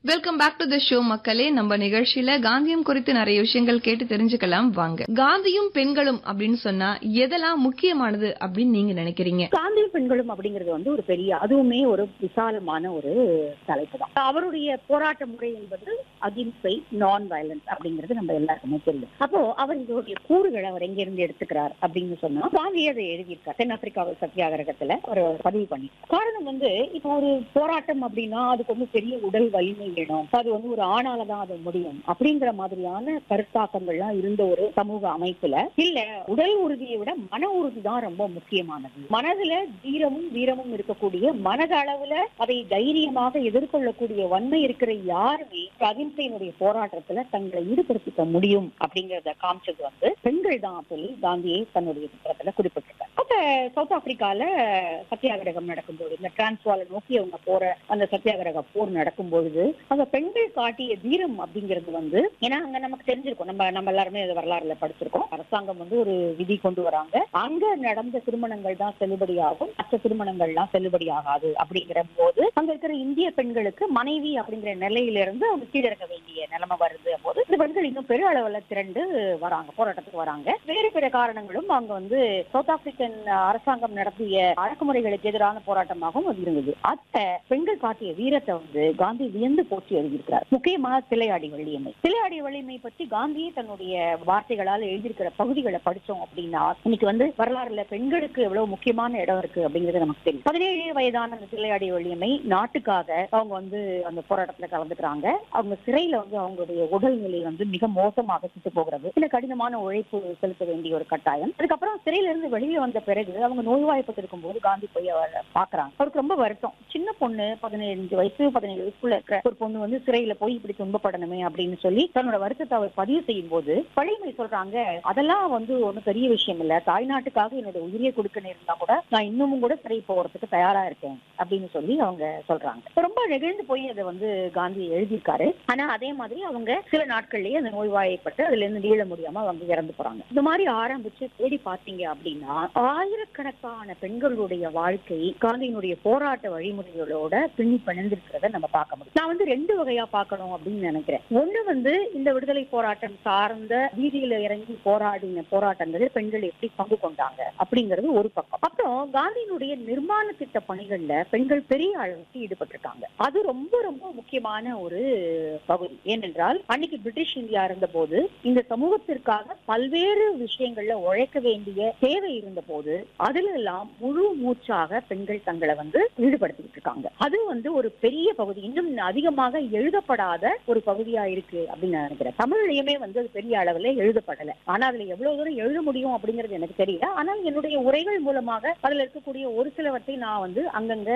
welcome back to the show மக்களே நம்ம நிகழ்ச்சியில காந்தியம் குறித்து நிறைய விஷயங்கள் கேட்டு தெரிஞ்சுக்கலாம் வாங்க காந்தியும் பெண்களும் அப்படின்னு சொன்னா எதெல்லாம் முக்கியமானது அப்படின்னு நீங்க நினைக்கிறீங்க காந்திய பெண்களும் அப்படிங்கிறது வந்து ஒரு பெரிய அதுவுமே ஒரு விசாலமான ஒரு தலைப்பு தான் அவருடைய போராட்ட முறை என்பது அகிம்சை நான் வயலன்ஸ் அப்படிங்கிறது நம்ம எல்லாருக்குமே தெரியும் அப்போ அவர் இதோடைய கூறுகளை அவர் எங்க இருந்து எடுத்துக்கிறார் அப்படின்னு சொன்னா காந்தி அதை எழுதியிருக்கார் தென்னாப்பிரிக்காவில் சத்தியாகிரகத்துல அவர் பதிவு பண்ணி காரணம் வந்து இப்போ ஒரு போராட்டம் அப்படின்னா அதுக்கு வந்து பெரிய உடல் வலிமை வேணும் அது வந்து ஒரு ஆணால தான் அது முடியும் அப்படிங்கிற மாதிரியான கருத்தாக்கங்கள்லாம் இருந்த ஒரு சமூக அமைப்புல இல்ல உடல் உறுதியை விட மன உறுதி தான் ரொம்ப முக்கியமானது மனதுல தீரமும் வீரமும் இருக்கக்கூடிய மனத அளவுல அதை தைரியமாக எதிர்கொள்ளக்கூடிய வன்மை இருக்கிற யாருமே அகிம்சையினுடைய போராட்டத்துல தங்களை ஈடுபடுத்திக்க முடியும் அப்படிங்கறத காமிச்சது வந்து பெண்கள் தான் சொல்லி காந்தியை தன்னுடைய புத்தகத்துல குறிப்பிட்டிருக்காரு அப்ப சவுத் ஆப்பிரிக்கால சத்தியாகிரகம் நடக்கும்போது இந்த டிரான்ஸ்வால நோக்கி அவங்க போற அந்த சத்தியாகிரக போர் நடக்கும் பொழுது அங்க பெண்கள் காட்டிய தீரம் அப்படிங்கிறது வந்து ஏன்னா அங்க நமக்கு தெரிஞ்சிருக்கும் நம்ம நம்ம எல்லாருமே இது வரலாறுல படிச்சிருக்கோம் அரசாங்கம் வந்து ஒரு விதி கொண்டு வராங்க அங்க நடந்த திருமணங்கள் தான் செல்லுபடியாகும் மற்ற திருமணங்கள்லாம் செல்லுபடியாகாது அப்படிங்கிற போது அங்க இருக்கிற இந்திய பெண்களுக்கு மனைவி அப்படிங்கிற நிலையிலிருந்து அவங்க கீழிறங்க வேண்டிய நிலைமை வருது போது இந்த பெண்கள் இன்னும் பெரு அளவுல திரண்டு வராங்க போராட்டத்துக்கு வராங்க வேறு பிற காரணங்களும் அங்க வந்து சவுத் ஆப்பிரிக்கன் அரசாங்கம் நடத்திய அடக்குமுறைகளுக்கு எதிரான போராட்டமாகவும் அது இருந்தது அத்த பெண்கள் காட்டிய வீரத்தை வந்து காந்தி வியந்து போற்றி எழுதியிருக்கிறார் முக்கியமா சிலையாடி வள்ளியம்மை சிலையாடி வள்ளியம்மை பற்றி காந்தியே தன்னுடைய வார்த்தைகளால் எழுதியிருக்கிற பகுதிகளை படிச்சோம் அப்படின்னா இன்னைக்கு வந்து வரலாறுல பெண்களுக்கு எவ்வளவு முக்கியமான இடம் இருக்கு அப்படிங்கிறது நமக்கு தெரியும் பதினேழு வயதான அந்த சிலையாடி வள்ளியம்மை நாட்டுக்காக அவங்க வந்து அந்த போராட்டத்துல கலந்துக்கிறாங்க அவங்க சிறையில வந்து அவங்களுடைய உடல்நிலை வந்து மிக மோசமாக சுட்டு போகிறது சில கடினமான உழைப்பு செலுத்த வேண்டிய ஒரு கட்டாயம் அதுக்கப்புறம் சிறையில இருந்து வெளியே வந்த பிறகு அவங்க நோய்வாய்ப்பட்டு இருக்கும் போது காந்தி போய் அவரை பாக்குறாங்க அவருக்கு ரொம்ப வருத்தம் சின்ன பொண்ணு பதினஞ்சு வயசு பதினேழு வயசுக்குள்ள இருக்கிற ஒரு பொண்ணு வந்து சிறையில போய் இப்படி துன்பப்படணுமே அப்படின்னு சொல்லி தன்னோட வருத்தத்தை அவர் பதிவு செய்யும் போது பழைமை சொல்றாங்க அதெல்லாம் வந்து ஒண்ணும் பெரிய விஷயம் இல்ல தாய்நாட்டுக்காக என்னோட உயிரியை கொடுக்க நேர்ந்தா கூட நான் இன்னமும் கூட சிறை போறதுக்கு தயாரா இருக்கேன் அப்படின்னு சொல்லி அவங்க சொல்றாங்க ரொம்ப நெகிழ்ந்து போய் அதை வந்து காந்தி எழுதியிருக்காரு ஆனா அதே மாதிரி அவங்க சில நாட்கள்லயே அந்த நோய்வாய்ப்பட்டு அதுல இருந்து நீள முடியாம அவங்க இறந்து போறாங்க இந்த மாதிரி ஆரம்பிச்சு தேடி பாத்தீங்க அப்படின்னா ஆயிரக்கணக்கான பெண்களுடைய வாழ்க்கை காந்தியினுடைய போராட்ட வழிமுறைகளோட பின்னி பிணைந்திருக்கிறத நம்ம பார்க்க முடியும் நான் வந்து ரெண்டு வகையா பார்க்கணும் அப்படின்னு நினைக்கிறேன் ஒண்ணு வந்து இந்த விடுதலை போராட்டம் சார்ந்த வீதியில இறங்கி போராடின போராட்டங்களில் பெண்கள் எப்படி பங்கு கொண்டாங்க அப்படிங்கிறது ஒரு பக்கம் அப்புறம் காந்தியினுடைய நிர்மாண திட்ட பணிகள்ல பெண்கள் பெரிய அளவுக்கு ஈடுபட்டிருக்காங்க அது ரொம்ப ரொம்ப முக்கியமான ஒரு பகுதி ஏனென்றால் அன்னைக்கு பிரிட்டிஷ் இந்தியா இருந்த போது இந்த சமூகத்திற்காக பல்வேறு விஷயங்கள்ல உழைக்க வேண்டிய தேவை இருந்த போது அதுல எல்லாம் முழு மூச்சாக பெண்கள் தங்களை வந்து ஈடுபடுத்திட்டு இருக்காங்க அது வந்து ஒரு பெரிய பகுதி இன்னும் அதிகமாக எழுதப்படாத ஒரு பகுதியா இருக்கு அப்படின்னு நான் நினைக்கிறேன் தமிழ்லயுமே வந்து அது பெரிய அளவுல எழுதப்படல ஆனா அதுல எவ்வளவு தூரம் எழுத முடியும் அப்படிங்கிறது எனக்கு தெரியல ஆனால் என்னுடைய உரைகள் மூலமாக அதுல இருக்கக்கூடிய ஒரு சிலவற்றை நான் வந்து அங்கங்க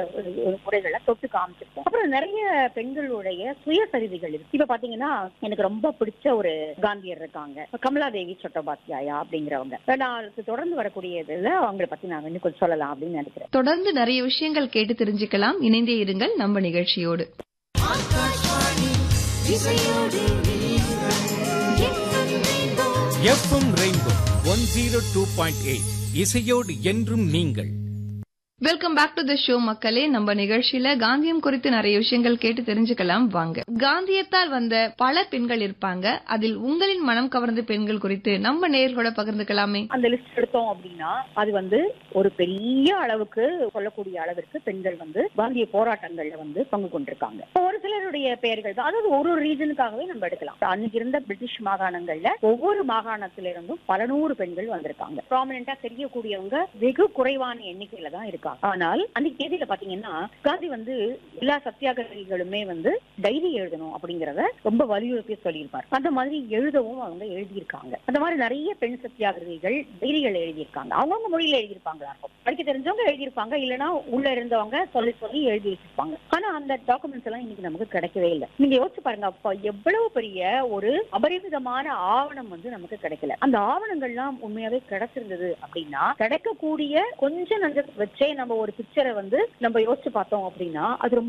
உரைகளை தொட்டு காமிச்சிருக்கேன் அப்புறம் நிறைய பெண்களுடைய சுயசரிதைகள் இருக்கு இப்ப பாத்தீங்கன்னா எனக்கு ரொம்ப பிடிச்ச ஒரு காந்தியர் இருக்காங்க கமலாதேவி சட்டோபாத்தியாயா அப்படிங்கிறவங்க நான் அடுத்து தொடர்ந்து வரக்கூடிய இதுல அவங்களை பத்தி நான் இன்னும் கொஞ்சம் சொல்லலாம் அப்படின்னு நினைக்கிறேன் தொடர்ந்து நிறைய விஷயங்கள் கேட்டு தெரிஞ்சுக்கலாம் இணைந்தே இருங்கள் நம்ம நிகழ்ச்சியோடு FM rainbow one zero two point eight இசையோடு என்றும் நீங்கள் welcome back to the show மக்களே நம்ம நிகழ்ச்சியில காந்தியம் குறித்து நிறைய விஷயங்கள் கேட்டு தெரிஞ்சுக்கலாம் வாங்க காந்தியத்தால் வந்த பல பெண்கள் இருப்பாங்க அதில் உங்களின் மனம் கவர்ந்த பெண்கள் குறித்து நம்ம நேர்களோட பகிர்ந்துக்கலாமே அந்த லிஸ்ட் எடுத்தோம் அப்படின்னா அது வந்து ஒரு பெரிய அளவுக்கு சொல்லக்கூடிய அளவிற்கு பெண்கள் வந்து காந்திய போராட்டங்கள்ல வந்து பங்கு கொண்டிருக்காங்க ஒரு சிலருடைய பெயர்கள் தான் அதாவது ஒரு ஒரு ரீசனுக்காகவே நம்ம எடுக்கலாம் அன்னைக்கு இருந்த பிரிட்டிஷ் மாகாணங்கள்ல ஒவ்வொரு மாகாணத்தில இருந்தும் பல நூறு பெண்கள் வந்திருக்காங்க ப்ராமினா தெரியக்கூடியவங்க வெகு குறைவான எண்ணிக்கையில தான் இருக்காங்க ஆனால் அன்னைக்கு தேதியில பாத்தீங்கன்னா காந்தி வந்து எல்லா சத்தியாகிரகிகளுமே வந்து டைரி எழுதணும் அப்படிங்கறத ரொம்ப வலியுறுத்தி சொல்லியிருப்பார் அந்த மாதிரி எழுதவும் அவங்க எழுதியிருக்காங்க அந்த மாதிரி நிறைய பெண் சத்தியாகிரகிகள் டைரிகள் எழுதியிருக்காங்க அவங்கவுங்க மொழியில எழுதியிருப்பாங்களா இருக்கும் படிக்க தெரிஞ்சவங்க எழுதியிருப்பாங்க இல்லைன்னா உள்ள இருந்தவங்க சொல்லி சொல்லி எழுதி வச்சிருப்பாங்க ஆனா அந்த டாக்குமெண்ட்ஸ் எல்லாம் இன்னைக்கு நமக்கு கிடைக்கவே இல்லை நீங்க யோசிச்சு பாருங்க அப்ப எவ்வளவு பெரிய ஒரு அபரிமிதமான ஆவணம் வந்து நமக்கு கிடைக்கல அந்த ஆவணங்கள்லாம் உண்மையாவே கிடைச்சிருந்தது அப்படின்னா கிடைக்கக்கூடிய கொஞ்சம் நஞ்ச வச்சே நம்ம ஒரு பிக்சரை வந்து நம்ம யோசிச்சு பார்த்தோம் அப்படின்னா அது ரொம்ப